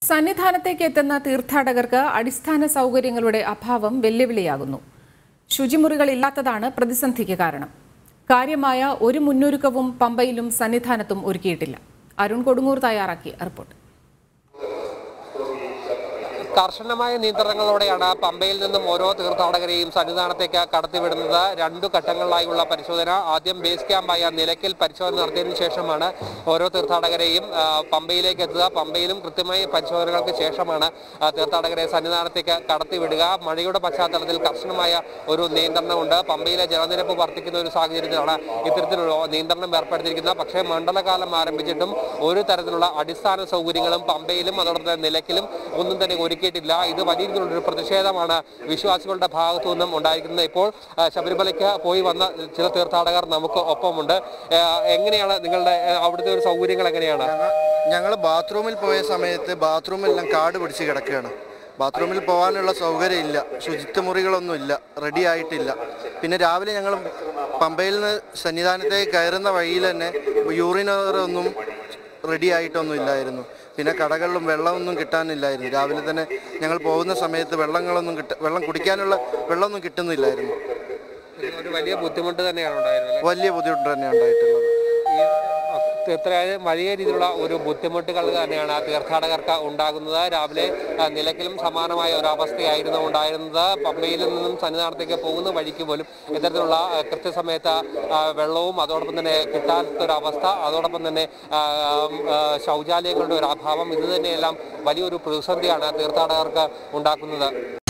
സന്നിധാനത്തേക്ക് എത്തുന്ന തീർത്ഥാടകർക്ക് അടിസ്ഥാന സൗകര്യങ്ങളുടെ അഭാവം വെല്ലുവിളിയാകുന്നു ശുചിമുറികൾ ഇല്ലാത്തതാണ് പ്രതിസന്ധിക്ക് കാരണം കാര്യമായ ഒരു മുന്നൊരുക്കവും പമ്പയിലും സന്നിധാനത്തും ഒരുക്കിയിട്ടില്ല അരുൺ കൊടുങ്ങൂർ തയ്യാറാക്കിയ റിപ്പോർട്ട് കർശനമായ നിയന്ത്രണങ്ങളോടെയാണ് പമ്പയിൽ നിന്നും ഓരോ തീർത്ഥാടകരെയും സന്നിധാനത്തേക്ക് കടത്തിവിടുന്നത് രണ്ടു ഘട്ടങ്ങളിലായുള്ള പരിശോധന ആദ്യം ബേസ് ക്യാമ്പായ നിലയ്ക്കൽ പരിശോധന നടത്തിയതിനു ശേഷമാണ് ഓരോ തീർത്ഥാടകരെയും ആ, പമ്പയിലേക്ക് എത്തുക പമ്പയിലും കൃത്യമായ പരിശോധനകൾക്ക് ശേഷമാണ് ആ, തീർത്ഥാടകരെ സന്നിധാനത്തേക്ക് കടത്തിവിടുക മഴയുടെ പശ്ചാത്തലത്തിൽ കർശനമായ ഒരു നിയന്ത്രണമുണ്ട് പമ്പയിലെ ജലനിരപ്പ് വർദ്ധിക്കുന്ന ഒരു സാഹചര്യത്തിലാണ് ഇത്തരത്തിലുള്ള നിയന്ത്രണം ഏർപ്പെടുത്തിയിരിക്കുന്നത് പക്ഷേ മണ്ഡലകാലം ആരംഭിച്ചിട്ടും ഒരു തരത്തിലുള്ള അടിസ്ഥാന സൗകര്യങ്ങളും പമ്പയിലും അതോടൊപ്പം തന്നെ നിലയ്ക്കലും ഒന്നും തന്നെ ഒരുക്കിയിട്ടില്ല ഇത് വലിയ രീതിയിലുള്ള ഒരു പ്രതിഷേധമാണ് വിശ്വാസികളുടെ ഭാഗത്തു നിന്നും ഉണ്ടായിരിക്കുന്നത് ഇപ്പോൾ ആ, ശബരിമലയ്ക്ക് പോയി വന്ന ചില തീർത്ഥാടകർ നമുക്ക് ഒപ്പമുണ്ട് ആ, എങ്ങനെയാണ് നിങ്ങളുടെ ആ, അവിടുത്തെ ഒരു സൗകര്യങ്ങൾ എങ്ങനെയാണ് ഞങ്ങൾ ബാത്റൂമിൽ പോയ സമയത്ത് ബാത്റൂമെല്ലാം കാട് പിടിച്ച് കിടക്കുകയാണ് ബാത്റൂമിൽ പോകാനുള്ള സൗകര്യം ഇല്ല ശുചിത്വ മുറികളൊന്നും ഇല്ല റെഡി ആയിട്ടില്ല പിന്നെ രാവിലെ ഞങ്ങൾ പമ്പയിൽ നിന്ന് സന്നിധാനത്തേക്ക് കയറുന്ന വഴിയിൽ തന്നെ യൂറിനർ ഒന്നും റെഡി ആയിട്ടൊന്നും ഇല്ലായിരുന്നു പിന്നെ കടകളിലും വെള്ളമൊന്നും കിട്ടാനില്ലായിരുന്നു രാവിലെ തന്നെ ഞങ്ങൾ പോകുന്ന സമയത്ത് വെള്ളങ്ങളൊന്നും കിട്ട വെള്ളം കുടിക്കാനുള്ള വെള്ളമൊന്നും കിട്ടുന്നില്ലായിരുന്നു ഒരു വലിയ ബുദ്ധിമുട്ട് തന്നെയാണ് ഉണ്ടായിരുന്നത് വലിയ ബുദ്ധിമുട്ട് തന്നെയാണ് ഉണ്ടായിട്ടുള്ളത് ഈ ഇത്രയും വലിയ രീതിയിലുള്ള ഒരു ബുദ്ധിമുട്ടുകൾ തന്നെയാണ് ആ തീർത്ഥാടകർക്ക് ഉണ്ടാകുന്നത് രാവിലെ ആ, നിലയ്ക്കലും സമാനമായ ഒരു അവസ്ഥയായിരുന്നു ഉണ്ടായിരുന്നത് പമ്പയിൽ നിന്നും സന്നിധാനത്തേക്ക് പോകുന്ന വഴിക്ക് പോലും ഇത്തരത്തിലുള്ള ആ, കൃത്യസമയത്ത് ആ, വെള്ളവും അതോടൊപ്പം തന്നെ കിട്ടാത്തൊരവസ്ഥ അതോടൊപ്പം തന്നെ ആ, ആ, ശൗചാലയങ്ങളുടെ ഒരു അഭാവം ഇത് തന്നെയെല്ലാം വലിയൊരു പ്രതിസന്ധിയാണ് തീർത്ഥാടകർക്ക് ഉണ്ടാക്കുന്നത്